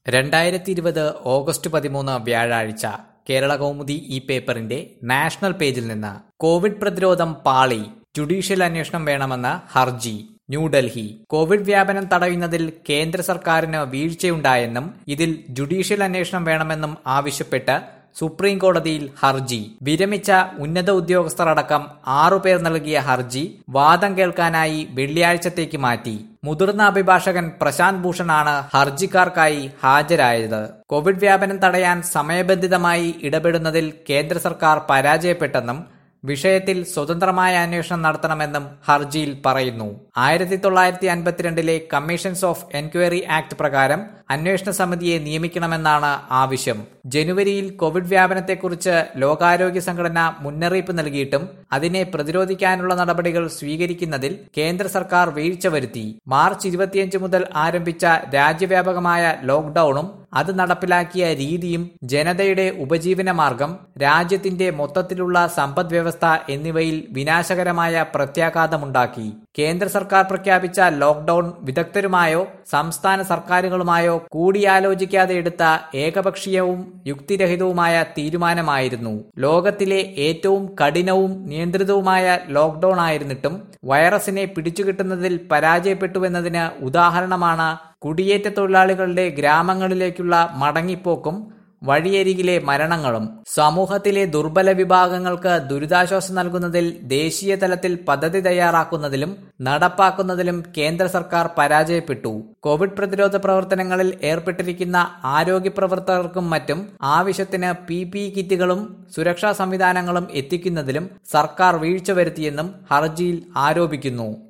രണ്ടായിരത്തി ഇരുപത് ഓഗസ്റ്റ് പതിമൂന്ന് വ്യാഴാഴ്ച കേരള കൗമുദി ഈ പേപ്പറിന്റെ നാഷണൽ പേജിൽ നിന്ന് കോവിഡ് പ്രതിരോധം പാളി ജുഡീഷ്യൽ അന്വേഷണം വേണമെന്ന് ഹർജി ന്യൂഡൽഹി കോവിഡ് വ്യാപനം തടയുന്നതിൽ കേന്ദ്ര സർക്കാരിന് വീഴ്ചയുണ്ടായെന്നും ഇതിൽ ജുഡീഷ്യൽ അന്വേഷണം വേണമെന്നും ആവശ്യപ്പെട്ട് സുപ്രീം കോടതിയിൽ ഹർജി വിരമിച്ച ഉന്നത ഉദ്യോഗസ്ഥർ അടക്കം ആറുപേർ നൽകിയ ഹർജി വാദം കേൾക്കാനായി വെള്ളിയാഴ്ചത്തേക്ക് മാറ്റി മുതിർന്ന അഭിഭാഷകൻ പ്രശാന്ത് ഭൂഷണാണ് ഹർജിക്കാർക്കായി ഹാജരായത് കോവിഡ് വ്യാപനം തടയാൻ സമയബന്ധിതമായി ഇടപെടുന്നതിൽ കേന്ദ്ര സർക്കാർ പരാജയപ്പെട്ടെന്നും വിഷയത്തിൽ സ്വതന്ത്രമായ അന്വേഷണം നടത്തണമെന്നും ഹർജിയിൽ പറയുന്നു ആയിരത്തി തൊള്ളായിരത്തി അൻപത്തിരണ്ടിലെ കമ്മീഷൻസ് ഓഫ് എൻക്വയറി ആക്ട് പ്രകാരം അന്വേഷണ സമിതിയെ നിയമിക്കണമെന്നാണ് ആവശ്യം ജനുവരിയിൽ കോവിഡ് വ്യാപനത്തെക്കുറിച്ച് ലോകാരോഗ്യ സംഘടന മുന്നറിയിപ്പ് നൽകിയിട്ടും അതിനെ പ്രതിരോധിക്കാനുള്ള നടപടികൾ സ്വീകരിക്കുന്നതിൽ കേന്ദ്ര സർക്കാർ വീഴ്ച വരുത്തി മാർച്ച് ഇരുപത്തിയഞ്ച് മുതൽ ആരംഭിച്ച രാജ്യവ്യാപകമായ ലോക്ഡൌണും അത് നടപ്പിലാക്കിയ രീതിയും ജനതയുടെ ഉപജീവന മാർഗം രാജ്യത്തിന്റെ മൊത്തത്തിലുള്ള സമ്പദ് വ്യവസ്ഥ എന്നിവയിൽ വിനാശകരമായ പ്രത്യാഘാതമുണ്ടാക്കി കേന്ദ്ര സർക്കാർ പ്രഖ്യാപിച്ച ലോക്ഡൌൺ വിദഗ്ധരുമായോ സംസ്ഥാന സർക്കാരുകളുമായോ കൂടിയാലോചിക്കാതെ എടുത്ത ഏകപക്ഷീയവും യുക്തിരഹിതവുമായ തീരുമാനമായിരുന്നു ലോകത്തിലെ ഏറ്റവും കഠിനവും നിയന്ത്രിതവുമായ ലോക്ഡൌൺ ആയിരുന്നിട്ടും വൈറസിനെ പിടിച്ചുകിട്ടുന്നതിൽ പരാജയപ്പെട്ടുവെന്നതിന് ഉദാഹരണമാണ് കുടിയേറ്റ തൊഴിലാളികളുടെ ഗ്രാമങ്ങളിലേക്കുള്ള മടങ്ങിപ്പോക്കും വഴിയരികിലെ മരണങ്ങളും സമൂഹത്തിലെ ദുർബല വിഭാഗങ്ങൾക്ക് ദുരിതാശ്വാസം നൽകുന്നതിൽ ദേശീയ തലത്തിൽ പദ്ധതി തയ്യാറാക്കുന്നതിലും നടപ്പാക്കുന്നതിലും കേന്ദ്ര സർക്കാർ പരാജയപ്പെട്ടു കോവിഡ് പ്രതിരോധ പ്രവർത്തനങ്ങളിൽ ഏർപ്പെട്ടിരിക്കുന്ന ആരോഗ്യ പ്രവർത്തകർക്കും മറ്റും ആവശ്യത്തിന് പി പി കിറ്റുകളും സുരക്ഷാ സംവിധാനങ്ങളും എത്തിക്കുന്നതിലും സർക്കാർ വീഴ്ച വരുത്തിയെന്നും ഹർജിയിൽ ആരോപിക്കുന്നു